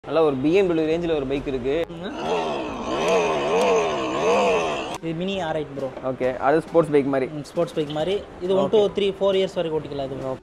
நல்லா ஒரு பிஎம்டபிள்யூ ரேஞ்சில் ஒரு பைக் இருக்கு இது mini R eight bro okay அது ஸ்போர்ட்ஸ் பைக் மாதிரி ஸ்போர்ட்ஸ் பைக் மாதிரி இது one two three four years வரைக்கும் ஓட்டிக்கலாம் இது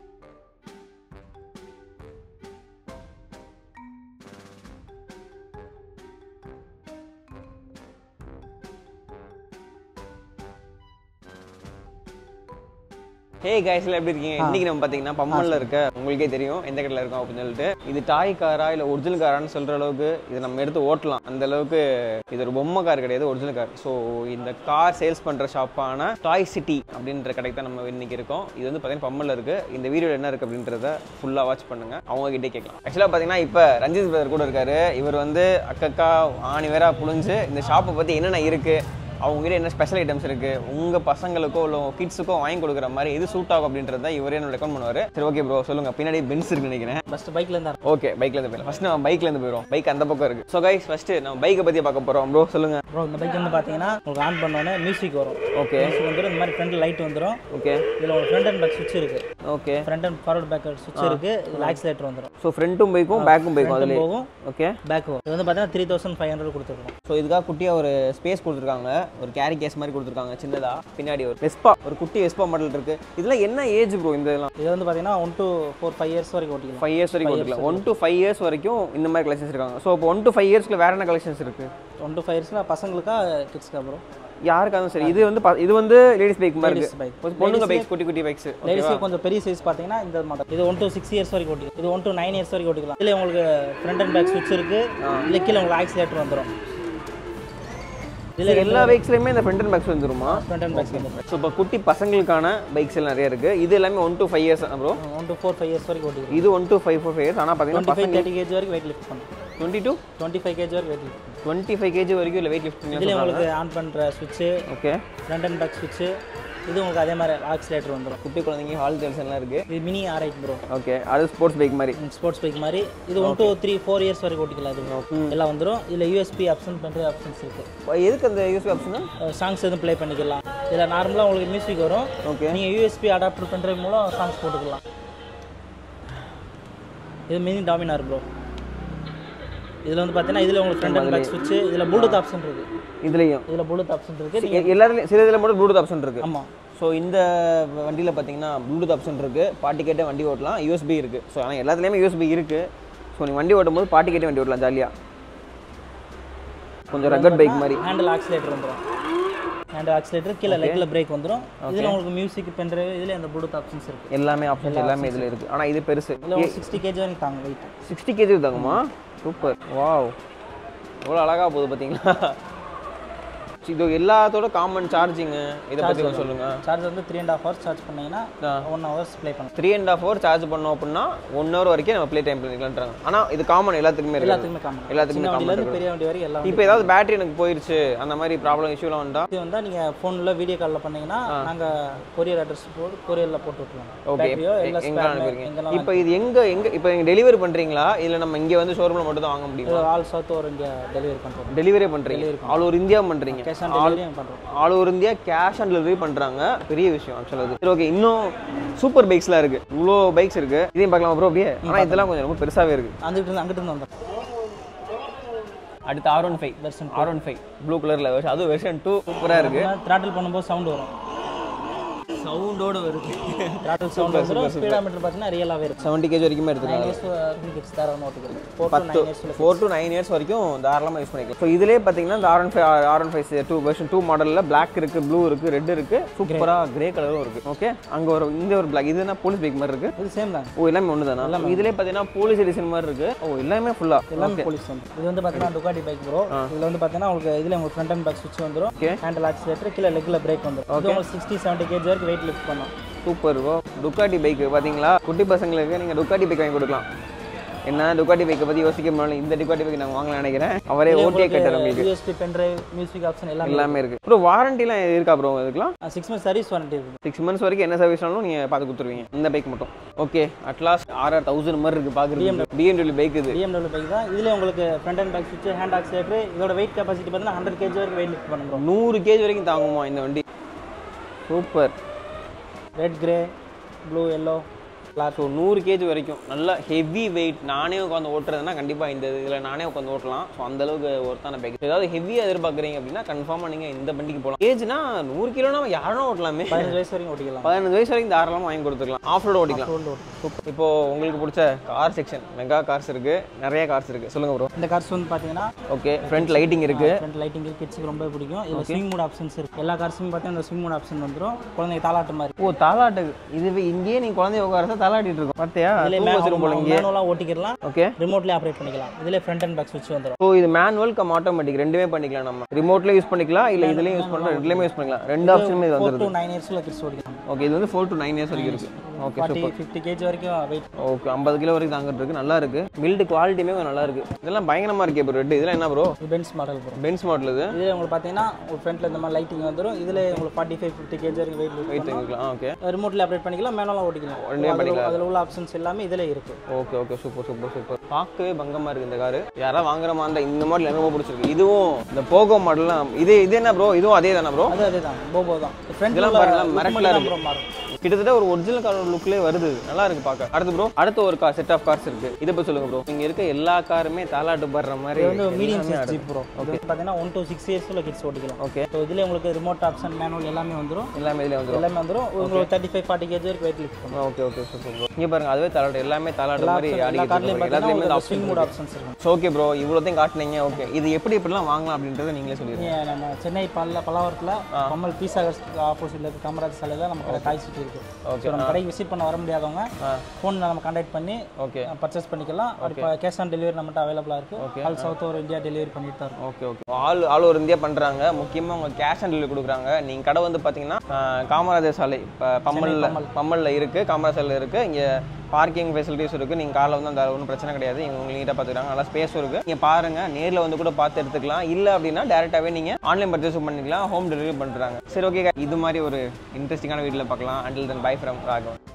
ஹே கைஸ்ல எப்படி இருக்கீங்க இன்னைக்கு நம்ம பாத்தீங்கன்னா பம்மல்ல இருக்க உங்களுக்கே தெரியும் எந்த கடையில் இருக்கும் அப்படின்னு சொல்லிட்டு இது டாய் காரா இல்ல ஒரிஜினல் காரான்னு சொல்ற அளவுக்கு இது நம்ம எடுத்து ஓட்டலாம் அந்த அளவுக்கு இது ஒரு பொம்மை கார் கிடையாது ஒரிஜினல் கார் ஸோ இந்த கார் சேல்ஸ் பண்ற ஷாப்பான டாய் சிட்டி அப்படின்ற கடைக்கு தான் நம்ம இன்னைக்கு இருக்கோம் இது வந்து பாத்தீங்கன்னா பம்மல்ல இருக்கு இந்த வீடியோ என்ன இருக்கு அப்படின்றத ஃபுல்லா வாட்ச் பண்ணுங்க அவங்க கிட்டே கேட்கலாம் ஆக்சுவலா பாத்தீங்கன்னா இப்ப ரஞ்சித் பிரதர் கூட இருக்காரு இவர் வந்து அக்கக்கா ஆணி வேறா புழிஞ்சு இந்த ஷாப்பை பத்தி என்னென்ன இருக்கு அவங்க கிட்ட என்ன ஸ்பெஷல் ஐட்டம்ஸ் இருக்கு உங்க பசங்களுக்கோ இல்லை கிட்ஸுக்கோ வாங்கி கொடுக்குற மாதிரி எது சூட் ஆகும் அப்படின்றத இவரே என்ன ரெக்கமெண்ட் பண்ணுவாரு சரி ஓகே ப்ரோ சொல்லுங்க பின்னாடி பென்ஸ் இருக்குன்னு நினைக்கிறேன் ஃபஸ்ட்டு பைக்ல இருந்தா ஓகே பைக்ல இருந்து போயிடலாம் ஃபர்ஸ்ட் நம்ம பைக்ல இருந்து போயிடும் பைக் அந்த பக்கம் இருக்கு ஸோ கைஸ் ஃபர்ஸ்ட் நம்ம பைக்கை பத்தி பார்க்க போறோம் ப்ரோ சொல்லுங்க ப்ரோ இந்த பைக் வந்து பார்த்தீங்கன்னா உங்களுக்கு ஆன் பண்ணோன்னே மியூசிக் வரும் ஓகே மியூசிக் வந்துடும் இந்த மாதிரி ஃப்ரண்ட் லைட் வந்துடும் ஓகே இதில் ஒரு ஃப்ரண்ட் அண்ட் பேக் சுவிட்ச் இருக்கு okay front and forward back சுவிட்ச் இருக்கு இதில் ஆக்சிலேட்டர் வந்துடும் ஸோ ஃப்ரண்ட்டும் பைக்கும் பேக்கும் பைக்கும் அதுல போகும் ஓகே பேக் வரும் இது வந்து பார்த்தீங்கன்னா த்ரீ தௌசண்ட் ஃபைவ் ஹண்ட்ரட் கொடுத்துருக்கோம் ஸோ இதுக்காக குட்டியாக ஒரு ஸ்பேஸ் கொடுத்துருக்காங்க ஒரு கேரி கேஸ் மாதிரி கொடுத்துருக்காங்க சின்னதா பின்னாடி ஒரு வெஸ்பா ஒரு குட்டி வெஸ்பா மாடல் இருக்கு இதெல்லாம் என்ன ஏஜ் ப்ரோ இந்த இதெல்லாம் இது வந்து பார்த்தீங்கன்னா one to four five years வரைக்கும் ஓட்டிக்கலாம் ஃபைவ் இயர்ஸ் வரைக்கும் ஓட்டிக்கலாம் ஒன் டு ஃபைவ் இயர்ஸ் வரைக்கும் இந்த மாதிரி கலெக்ஷன்ஸ் இருக்காங்க ஸோ இப்போ ஒன் டு ஃபைவ் இயர்ஸ்ல வேற என்ன கலெக்ஷன்ஸ் இருக்கு ஒன் to ஃபைவ் இயர்ஸ்ல பசங்களுக்கா கிட்ஸ்க்கா ப்ரோ யாருக்காலும் சரி இது வந்து பா- இது வந்து லேடிஸ் பைக் மாதிரி Ladies இருக்கு bike. கொஞ்சம் பொண்ணுங்க பைக்ஸ் குட்டி குட்டி பைக்ஸ் லேடிஸ்க்கு கொஞ்சம் பெரிய சைஸ் பார்த்தீங்கன்னா இந்த மாடல் இது ஒன் to சிக்ஸ் இயர்ஸ் வரைக்கும் ஓட்டிக்கலாம் இது ஒன் to நைன் இயர்ஸ் வரைக்கும் ஓட்டிக்கலாம் இதில் உங்களுக்கு ஃப்ரண்ட் அண்ட் பேக் சுவிட்ச் இருக்கு இல்லை கீழே உங்களுக்கு ஆக்சிலேட்டர் வந்துடும் இதில் எல்லா பைக்ஸ்லையுமே இந்த ஃப்ரண்ட் அண்ட் பேக்ஸ் வந்துருமா ஃப்ரண்ட் அண்ட் பேக் வந்துடும் ஸோ இப்போ குட்டி பசங்களுக்கான பைக்ஸ் எல்லாம் நிறைய இருக்கு இது எல்லாமே one to five years bro one to four five years வரைக்கும் ஓட்டிக்கலாம் இது one to five four five years ஆனால் பார்த்தீங்கன்னா டுவெண்ட்டி ஃபைவ் தேர்ட்டி கேஜி வரைக்கும் வெயிட் லிஃப்ட் பண்ணும் twenty two twenty five KG வரைக்கும் வெயிட் லிஃப்ட் பண்ணும் டுவெண்ட்டி ஃபைவ் கேஜி வரைக்கும் இல்லை வெயிட் லிஃப்டிங் இதில் உங்களுக்கு ஆன் பண்ணுற சுவிட்சு ஓகே ஃப்ரண்ட் அண்ட் பேக் சுவிட்சு இது உங்களுக்கு அதே மாதிரி ஆக்சிலேட்டர் வந்துடும் குட்டி குழந்தைங்க ஹால் கேர்ள்ஸ் எல்லாம் இருக்கு இது mini R eight bro okay அது ஸ்போர்ட்ஸ் பைக் மாதிரி ஸ்போர்ட்ஸ் பைக் மாதிரி இது one to three four years வரைக்கும் ஓட்டிக்கலாம் இது எல்லாம் வந்துடும் இதில் யூஎஸ்பி ஆப்ஷன் பண்ணுற ஆப்ஷன்ஸ் இருக்குது எதுக்கு அந்த யூஸ் ஆப்ஷன் சாங்ஸ் எதுவும் ப்ளே பண்ணிக்கலாம் இதில் நார்மலாக உங்களுக்கு மியூசிக் வரும் ஓகே நீங்கள் யூஎஸ்பி அடாப்டர் பண்ணுறது மூலம் சாங்ஸ் போட்டுக்கலாம் இது மினி டாமினார் ப்ரோ இதில் வந்து பார்த்தீங்கன்னா இதில் உங்களுக்கு ஃப்ரண்ட் அண்ட் பேக் சுவிட்ச் இதில் ப்ளூடூத் ஆப்ஷன் இருக்குது இதுலேயும் இதில் ப்ளூடூத் ஆப்ஷன் இருக்குது எல்லாத்துலையும் சில இதில் மட்டும் ப்ளூடூத் ஆப்ஷன் இருக்கு ஆமாம் ஸோ இந்த வண்டியில் பார்த்தீங்கன்னா ப்ளூடூத் ஆப்ஷன் இருக்கு பாட்டு கேட்டே வண்டி ஓட்டலாம் யூஎஸ்பி இருக்கு ஸோ ஆனால் எல்லாத்துலேயுமே யூஎஸ்பி இருக்கு ஸோ நீ வண்டி ஓட்டும் போது பாட்டு கேட்டே வண்டி ஓட்டலாம் ஜாலியாக கொஞ்சம் ரக்கட் பைக் மாதிரி ஹேண்டில் ஆக்சிலேட்டர் வந்துடும் ஹேண்டில் ஆக்சிலேட்டர் கீழே லெக்கில் பிரேக் வந்துடும் இதில் உங்களுக்கு மியூசிக் பென்ட்ரைவ் இதில் அந்த ப்ளூடூத் ஆப்ஷன்ஸ் இருக்குது எல்லாமே ஆப்ஷன்ஸ் எல்லாமே இதில் இருக்கு ஆனால் இது பெருசு இதில் உங்களுக்கு சிக்ஸ்டி கேஜி வரைக்கும் தாங்க வெயிட் சிக்ஸ்டி கேஜி தாங்கம்மா சூப்பர் வாவ் எவ்வளோ அழகாக போகுது பார்த்தீங்களா இது எல்லாத்தோட காமன் சார்ஜிங்கு இதை பற்றி கொஞ்சம் சொல்லுங்கள் சார்ஜ் வந்து three and half hours charge பண்ணீங்கன்னா ஒன் ஹவர்ஸ் ப்ளே பண்ணலாம் three and half hour charge பண்ணோம் அப்படின்னா ஒன் ஹவர் வரைக்கும் நம்ம ப்ளே டைம் பண்ணிக்கலான்றாங்க ஆனால் இது காமன் எல்லாத்துக்குமே இருக்கு எல்லாத்துக்குமே காமன் எல்லாத்துக்குமே சின்ன காமன் வண்டியிலேருந்து பெரிய வண்டி வரைக்கும் எல்லாம் இப்போ ஏதாவது பேட்டரி எனக்கு போயிருச்சு அந்த மாதிரி ப்ராப்ளம் இஷ்யூலாம் வந்தா இது வந்தால் நீங்கள் ஃபோனில் வீடியோ காலில் பண்ணீங்கன்னா நாங்கள் கொரியர் அட்ரஸ் போட்டு கொரியரில் போட்டு விட்டுருவோம் ஓகே பேட்டரியோ எல்லா எங்க ஸ்பேர் அனுப்புறீங்க எங்கெல்லாம் இப்போ இது எங்க எங்க இப்போ நீங்க டெலிவரி பண்றீங்களா இல்ல நம்ம இங்க வந்து ஷோரூம்ல மட்டும் தான் வாங்க முடியுமா all south over India delivery பண்ணுறோம் டெலிவரி பண்றீங்க ஆல் ஓவர் இந்தியா பண்றீங்க கேஷ் ஆன் டெலிவரியும் பண்ணுறோம் all over India cash on delivery பண்றாங்க பெரிய விஷயம் ஆக்சுவலாக அது சரி ஓகே இன்னும் சூப்பர் பைக்ஸ்லாம் இருக்கு இவ்வளோ பைக்ஸ் இருக்கு இதையும் பார்க்கலாம் ப்ரோ அப்படியே ஆனா இதெல்லாம் கொஞ்சம் ரொம்ப பெருசாவே இருக்கு அங்கிட்டு இருந்து அங்கிட்டு இருந்து வந்தோம் அடுத்து R one five version R one five blue கலர்ல அதுவும் வெர்ஷன் டூ சூப்பரா இருக்கு த்ராட்டில் பண்ணும்போது சவுண்ட் வரும் சவுண்டோட வருது த்ராட்டில் சவுண்ட் வந்துடும் ஸ்பீடாமீட்டர் பார்த்தீங்கன்னா ரியலாகவே இருக்கும் செவன்ட்டி கேஜி வரைக்குமே எடுத்துக்கலாம் நைன் இயர்ஸ் கிட்ஸ் தாராளமாக ஓட்டுக்கிறது ஃபோர் டு நைன் இயர்ஸில் ஃபோர் டு நைன் இயர்ஸ் வரைக்கும் தாராளமாக யூஸ் பண்ணிக்கலாம் ஸோ இதுலேயே பார்த்தீங்கன்னா இந்த R one five R one five two version two மாடலில் பிளாக் இருக்குது ப்ளூ இருக்குது ரெட் இருக்குது சூப்பராக கிரே கலரும் இருக்குது ஓகே அங்கே ஒரு இந்த ஒரு பிளாக் இது என்ன போலீஸ் பைக் மாதிரி இருக்குது இது சேம் தான் ஓ எல்லாமே ஒன்று தானே இதுலேயே பார்த்தீங்கன்னா போலீஸ் எடிஷன் மாதிரி இருக்குது ஓ எல்லாமே ஃபுல்லாக எல்லாமே போலீஸ் வந்து இது வந்து பார்த்தீங்கன்னா டுகாட்டி பைக் ப்ரோ இதில் வந்து பார்த்தீங்கன்னா உங்களுக்கு இதில் உங்களுக்கு ஃப்ரண்ட் அண்ட் பேக் சுவிட்ச் வந்துடும் Okay. ஹேண்டில் ஆக்சிலேட்டர் கீழே லெக்கில் பிரேக் வந்துடும் இது உங்களுக்கு சிக்ஸ்டி செவன்ட்டி கேஜி வரைக்கும் வெயிட் லிஃப்ட் பண்ணும் சூப்பர் ஓ டுக்காட்டி பைக்கு பார்த்தீங்களா குட்டி பசங்களுக்கு நீங்கள் டுக்காட்டி பைக் வாங்கி கொடுக்கலாம் என்ன டுக்காட்டி பைக்கை பற்றி யோசிக்க முடியல இந்த டுக்காட்டி பைக் நான் வாங்கலாம் நினைக்கிறேன் அவரே ஓட்டியே கட்டுற உங்களுக்கு யூஎஸ்பி பென்ட்ரைவ் மியூசிக் ஆப்ஷன் எல்லாமே எல்லாமே இருக்குது ப்ரோ வாரண்டிலாம் இருக்கா ப்ரோ இதுக்கெலாம் சிக்ஸ் மந்த்ஸ் சர்வீஸ் வாரண்டி இருக்குது சிக்ஸ் மந்த்ஸ் வரைக்கும் என்ன சர்வீஸ்னாலும் நீங்கள் பார்த்து கொடுத்துருவீங்க இந்த பைக் மட்டும் ஓகே அட்லாஸ்ட் ஆர்ஆர் தௌசண்ட் மாதிரி இருக்குது பார்க்குறது பிஎம்டபிள்யூ பைக் இது பிஎம்டபிள்யூ பைக் தான் இதில் உங்களுக்கு ஃப்ரண்ட் அண்ட் பேக் சுவிட்ச் ஹேண்ட் ஆக்சிலேட்டர் இதோட வெயிட் கெப்பாசிட்டி பார்த்தீங்கன்னா ஹண்ட்ரட் கேஜி வரைக்கும் வெயிட் லிஃப்ட் பண்ணுறோம் நூறு கேஜி வரைக்கும் தாங்குமா இந்த வண்டி super red grey blue yellow so நூறு கேஜி வரைக்கும் நல்லா ஹெவி வெயிட் நானே உட்காந்து ஓட்டுறதுன்னா கண்டிப்பாக இந்த இதில் நானே உட்காந்து ஓட்டலாம் ஸோ அந்த அளவுக்கு ஒருத்தான பேக் ஏதாவது ஹெவியாக எதிர்பார்க்குறீங்க அப்படின்னா கன்ஃபார்மாக நீங்கள் இந்த வண்டிக்கு போகலாம் கேஜ்னா நூறு கிலோனா யாரும் ஓட்டலாமே பதினஞ்சு வயசு வரைக்கும் ஓட்டிக்கலாம் பதினஞ்சு வயசு வரைக்கும் தாராளமாக வாங்கி கொடுத்துக்கலாம் ஆஃப் ரோடு ஓட்டிக்கலாம் ரோடு ஓட்டிக்கலாம் இப்போ உங்களுக்கு பிடிச்ச கார் செக்ஷன் மெகா கார்ஸ் இருக்கு நிறைய கார்ஸ் இருக்கு சொல்லுங்க ப்ரோ இந்த கார்ஸ் வந்து பார்த்தீங்கன்னா ஓகே ஃப்ரண்ட் லைட்டிங் இருக்கு ஃப்ரண்ட் லைட்டிங் கிட்ஸுக்கு ரொம்ப பிடிக்கும் இதில் ஸ்விங் மூட் ஆப்ஷன்ஸ் இருக்கு எல்லா கார்ஸுமே பார்த்தீங்கன்னா இந்த ஸ்விங் மூட் ஆப்ஷன் வந்துடும் குழந்தைங்க தாளாட்டு மாதிரி ஓ தாலாட்டு இதுவே இங்கேயே நீங்க குழந்தைய உட்காரத தாலாட்டிட்டு இருக்கோம் பார்த்தியா இதில் தூங்க வச்சிரும் போல இங்கே மேனுவலாக ஓட்டிக்கலாம் ஓகே ரிமோட்லேயே ஆப்ரேட் பண்ணிக்கலாம் இதில் ஃப்ரண்ட் அண்ட் பேக் சுவிட்ச் வந்துடும் ஸோ இது மேனுவல் கம் ஆட்டோமேட்டிக் ரெண்டுமே பண்ணிக்கலாம் நம்ம ரிமோட்ல யூஸ் பண்ணிக்கலாம் இல்ல இதுலயும் யூஸ் பண்ணலாம் ரெண்டுலயுமே யூஸ் பண்ணிக்கலாம் ரெண்டு ஆப்ஷனுமே இது ஃபோர் வந்துருது டு நைன் இயர்ஸில் கிட்ஸ் ஓட்டிக்கலாம் ஓகே இது வந்து ஃபோர் டு நைன் இயர்ஸ் வரைக்கும் இருக்கு ஓகே ஃபார்ட்டி ஃபிஃப்டி கேஜி வரைக்கும் வெயிட் ஓகே ஐம்பது கிலோ வரைக்கும் தாங்கிட்டு இருக்கு நல்லா இருக்கு பில்டு குவாலிட்டியுமே கொஞ்சம் நல்லா இருக்கு இதெல்லாம் பயங்கரமா இருக்கே ப்ரோ ரெட் இதெல்லாம் என்ன ப்ரோ இது Benz model bro Benz model இது இதில் உங்களுக்கு பார்த்தீங்கன்னா உங்கள் ஃப்ரண்ட்டில் இந்த மாதிரி லைட்டிங் வந்துடும் இதில் உங்களுக்கு ஃபார்ட்டி ஃபைவ் ஃபிஃப்டி கேஜி வரைக்கும் வெயிட் வெயிட் தங்கிக்கலாம் ஓகே ரிமோட்டில் ஆப்ரேட் பண்ணிக்கலாம் மேனுவலாக ஓட்டிக்கலாம் ரெண்டுமே அதில் அதில் உள்ள ஆப்ஷன்ஸ் எல்லாமே இதில் இருக்குது okay okay super super super பார்க்கவே பங்கமா இருக்கு இந்த காரு யாராவது வாங்குற மாதிரி இருந்தா இந்த மாடல் எனக்கு ரொம்ப பிடிச்சிருக்கு இதுவும் இந்த போகோ மாடல்லாம் இது இது என்ன ப்ரோ இதுவும் அதே தானே ப்ரோ அது அதே தான் போபோ தான் இதெல்லாம் பாருங்களேன், மிரட்டலா இருக்கு. ஃப்ரண்ட் மாறும் கிட்டத்தட்ட ஒரு ஒரிஜினல் காரோட லுக்லேயே வருது நல்லா இருக்கு பார்க்க அடுத்து ப்ரோ அடுத்து ஒரு கார் செட் ஆஃப் கார்ஸ் இருக்கு இதை பத்தி சொல்லுங்க ப்ரோ இங்க இருக்க எல்லா காருமே தாலாட்டு படுற மாதிரி இது வந்து மீடியம் சைஸ் ஜீப் ப்ரோ இது வந்து பார்த்தீங்கன்னா ஒன் to சிக்ஸ் இயர்ஸில் கிட்ஸ் ஓட்டிக்கலாம் ஓகே ஸோ இதில் உங்களுக்கு ரிமோட் ஆப்ஷன் மேனுவல் எல்லாமே வந்துடும் எல்லாமே இதுல வந்துரும் எல்லாமே வந்துடும் உங்களுக்கு தேர்ட்டி ஃபைவ் ஃபார்ட்டி கேஜி வரைக்கும் வெயிட் லிஃப்ட் பண்ணும் ஓகே ஓகே சூப்பர் ப்ரோ இங்க பாருங்க அதுவே தாலாட்டு எல்லாமே தாலாட்டு மாதிரி எல்லா ஆடிக்கிட்டு கார்லையும் இருக்கு எல்லாத்துலயுமே இந்த பார்த்தீங்கன்னா ஆப்ஷன் ஸ்விங் மூட் ஆப்ஷன்ஸ் இருக்கும் ஸோ ஓகே ப்ரோ இவ்வளோத்தையும் காட்டுனீங்க ஓகே இது எப்படி எப்படிலாம் வாங்கலாம் அப்படின்றத நீங்களே சொல்லிடுங்க நீங்க நம்ம சென்னை பல்ல பல்லாவரத்தில் கமல் பீஸா ஆப்போசிட்ல இருக்க காமராஜ் சாலையில் நம்ம கடை டாய் சிட்டி இருக்கு Okay. ஸோ நம்ம கடைக்கு விசிட் பண்ண வர முடியாதவங்க ஆ. ஃபோனில் நம்ம கான்டாக்ட் பண்ணி ஓகே பர்ச்சேஸ் பண்ணிக்கலாம் இப்போ கேஷ் ஆன் டெலிவரி நம்மகிட்ட அவைலபிளாக இருக்கு all south over India delivery பண்ணிட்டு தான் இருக்கும் okay okay all all over India பண்ணுறாங்க முக்கியமாக அவங்க கேஷ் ஆன் டெலிவரி கொடுக்குறாங்க நீங்கள் கடை வந்து பார்த்தீங்கன்னா ஆஹ், காமராஜர் சாலை இப்போ பம்மல்ல பம்மலில் இருக்குது காமராஜர் சாலையில் இருக்குது இங்கே பார்க்கிங் ஃபெசிலிட்டிஸ் இருக்குது நீங்கள் காரில் வந்து அந்த ஒன்றும் பிரச்சனை கிடையாது இவங்க உங்களுக்கு நீட்டாக பார்த்துக்கிறாங்க நல்லா ஸ்பேஸும் இருக்குது நீங்கள் பாருங்கள் நேரில் வந்து கூட பார்த்து எடுத்துக்கலாம் இல்லை அப்படின்னா டேரெக்டாகவே நீங்கள் ஆன்லைன் பர்ச்சேஸும் பண்ணிக்கலாம் ஹோம் டெலிவரி பண்ணுறாங்க சரி ஓகே இது மாதிரி ஒரு இன்ட்ரெஸ்டிங்கான வீட்டில் பார்க்கலாம் until then bye from Raghavan